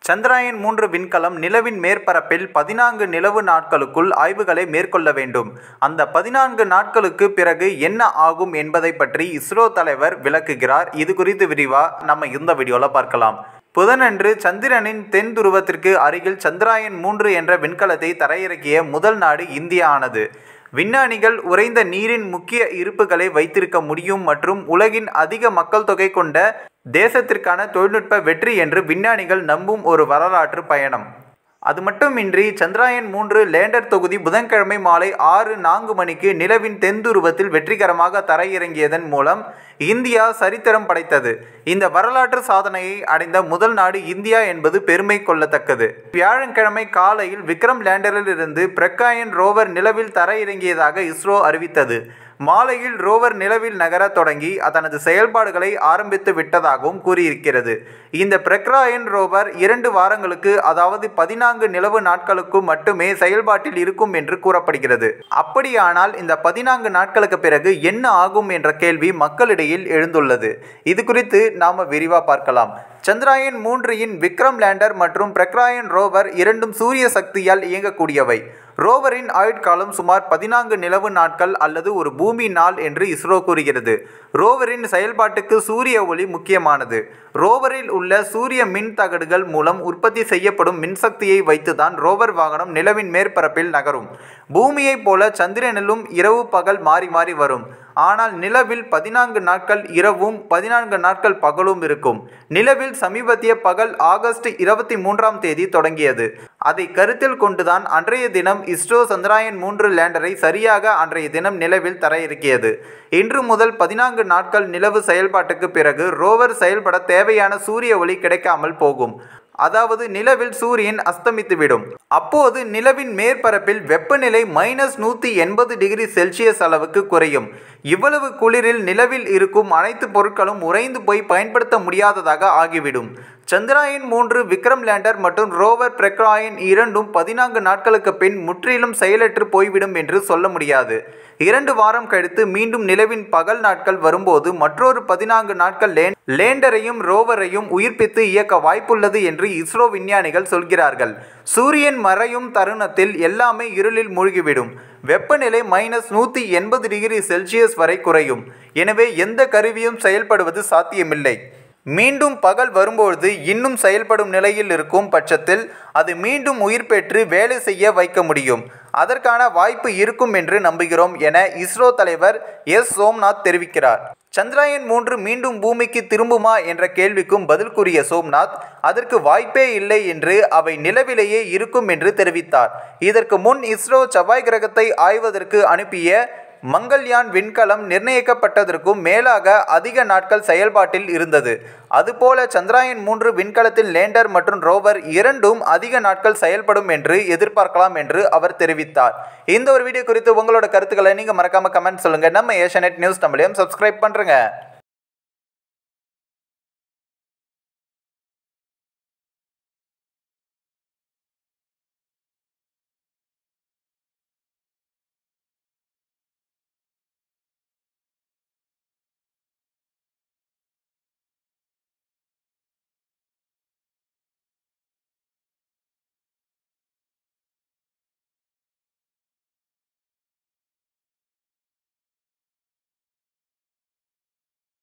சந்திராயன் மூன்று விண்கலம் நிலவின் மேற்பரப்பில் பதினான்கு நிலவு நாட்களுக்குள் ஆய்வுகளை மேற்கொள்ள வேண்டும் அந்த பதினான்கு நாட்களுக்கு பிறகு என்ன ஆகும் என்பதை பற்றி இஸ்ரோ தலைவர் விளக்குகிறார் இது குறித்து விரிவா நம்ம இந்த வீடியோல பார்க்கலாம் புதனன்று சந்திரனின் தென் துருவத்திற்கு அருகில் சந்திராயன் மூன்று என்ற விண்கலத்தை தரையிறக்கிய முதல் நாடு இந்தியா ஆனது விஞ்ஞானிகள் உறைந்த நீரின் முக்கிய இருப்புகளை வைத்திருக்க முடியும் மற்றும் உலகின் அதிக மக்கள் தொகை கொண்ட தேசத்திற்கான தொழில்நுட்ப வெற்றி என்று விஞ்ஞானிகள் நம்பும் ஒரு வரலாற்று பயணம் அது மட்டுமின்றி சந்திராயன் மூன்று லேண்டர் தொகுதி புதன்கிழமை மாலை ஆறு நான்கு மணிக்கு நிலவின் தென்துருவத்தில் வெற்றிகரமாக தரையிறங்கியதன் மூலம் இந்தியா சரித்திரம் படைத்தது இந்த வரலாற்று சாதனையை அடைந்த முதல் நாடு இந்தியா என்பது பெருமை கொள்ளத்தக்கது வியாழக்கிழமை காலையில் விக்ரம் லேண்டரில் இருந்து பிரக்காயன் ரோவர் நிலவில் தரையிறங்கியதாக இஸ்ரோ அறிவித்தது மாலையில் ரோவர் நிலவில் நகர தொடங்கி தனது செயல்பாடுகளை ஆரம்பித்து விட்டதாகவும் கூறியிருக்கிறது இந்த பிரக்ராயன் ரோவர் இரண்டு வாரங்களுக்கு அதாவது பதினான்கு நிலவு நாட்களுக்கு மட்டுமே செயல்பாட்டில் இருக்கும் என்று கூறப்படுகிறது அப்படியானால் இந்த பதினான்கு நாட்களுக்கு பிறகு என்ன ஆகும் என்ற கேள்வி மக்களிடையில் எழுந்துள்ளது இது குறித்து நாம் விரிவாக பார்க்கலாம் சந்திராயன் மூன்றின் விக்ரம் லேண்டர் மற்றும் பிரக்ராயன் ரோவர் இரண்டும் சூரிய சக்தியால் இயங்கக்கூடியவை ரோவரின் ஆயுட்காலம் சுமார் பதினான்கு நிலவு நாட்கள் அல்லது ஒரு பூமி நாள் என்று இஸ்ரோ கூறுகிறது ரோவரின் செயல்பாட்டுக்கு சூரிய ஒளி முக்கியமானது ரோவரில் உள்ள சூரிய மின் தகடுகள் மூலம் உற்பத்தி செய்யப்படும் மின்சக்தியை வைத்துதான் ரோவர் வாகனம் நிலவின் மேற்பரப்பில் நகரும் பூமியைப் போல சந்திரனிலும் இரவு பகல் மாறி மாறி வரும் ஆனால் நிலவில் பதினான்கு நாட்கள் இரவும் பதினான்கு நாட்கள் பகலும் இருக்கும் நிலவில் சமீபத்திய பகல் ஆகஸ்ட் இருபத்தி மூன்றாம் தேதி தொடங்கியது அதை கருத்தில் கொண்டுதான் அன்றைய தினம் இஸ்ரோ சந்திராயன் மூன்று லேண்டரை சரியாக அன்றைய தினம் நிலவில் தரையிறக்கியது இன்று முதல் பதினான்கு நாட்கள் நிலவு செயல்பாட்டுக்கு பிறகு ரோவர் செயல்பட தேவையான சூரிய ஒளி கிடைக்காமல் போகும் அதாவது நிலவில் சூரியன் அஸ்தமித்துவிடும் அப்போது நிலவின் மேற்பரப்பில் வெப்பநிலை மைனஸ் நூற்றி எண்பது டிகிரி செல்சியஸ் அளவுக்கு குறையும் இவ்வளவு குளிரில் நிலவில் இருக்கும் அனைத்து பொருட்களும் உறைந்து போய் பயன்படுத்த முடியாததாக ஆகிவிடும் சந்திராயன் மூன்று விக்ரம் லேண்டர் மற்றும் ரோவர் பிரக்ராயன் இரண்டும் பதினான்கு நாட்களுக்கு பின் முற்றிலும் செயலற்று போய்விடும் என்று சொல்ல முடியாது இரண்டு வாரம் கழித்து மீண்டும் நிலவின் பகல் நாட்கள் வரும்போது மற்றொரு பதினான்கு நாட்கள் லேன் லேண்டரையும் ரோவரையும் உயிர்ப்பித்து இயக்க வாய்ப்புள்ளது என்று இஸ்ரோ விஞ்ஞானிகள் சொல்கிறார்கள் சூரியன் மறையும் தருணத்தில் எல்லாமே இருளில் மூழ்கிவிடும் வெப்பநிலை மைனஸ் நூற்றி எண்பது டிகிரி செல்சியஸ் வரை குறையும் எனவே எந்த கருவியும் செயல்படுவது சாத்தியமில்லை மீண்டும் பகல் வரும்பொழுது இன்னும் செயல்படும் நிலையில் இருக்கும் பட்சத்தில் அது மீண்டும் உயிர் பெற்று வேலை செய்ய வைக்க முடியும் அதற்கான வாய்ப்பு இருக்கும் என்று நம்புகிறோம் என இஸ்ரோ தலைவர் எஸ் சோம்நாத் தெரிவிக்கிறார் சந்திராயன் மூன்று மீண்டும் பூமிக்கு திரும்புமா என்ற கேள்விக்கும் பதில் கூறிய சோம்நாத் அதற்கு வாய்ப்பே இல்லை என்று அவை நிலவிலேயே இருக்கும் என்று தெரிவித்தார் இதற்கு முன் இஸ்ரோ செவ்வாய் கிரகத்தை ஆய்வதற்கு அனுப்பிய மங்கள்யான் விண்கலம் நிர்ணயிக்கப்பட்டதற்கும் மேலாக அதிக நாட்கள் செயல்பாட்டில் இருந்தது அதுபோல சந்திராயன் மூன்று விண்கலத்தின் லேண்டர் மற்றும் ரோவர் இரண்டும் அதிக நாட்கள் செயல்படும் என்று எதிர்பார்க்கலாம் என்று அவர் தெரிவித்தார் இந்த ஒரு வீடியோ குறித்து உங்களோட கருத்துக்களை நீங்கள் மறக்காம கமெண்ட் சொல்லுங்க நம்ம ஏஷியநெட் நியூஸ் தமிழையும் சப்ஸ்கிரைப் பண்ணுறங்க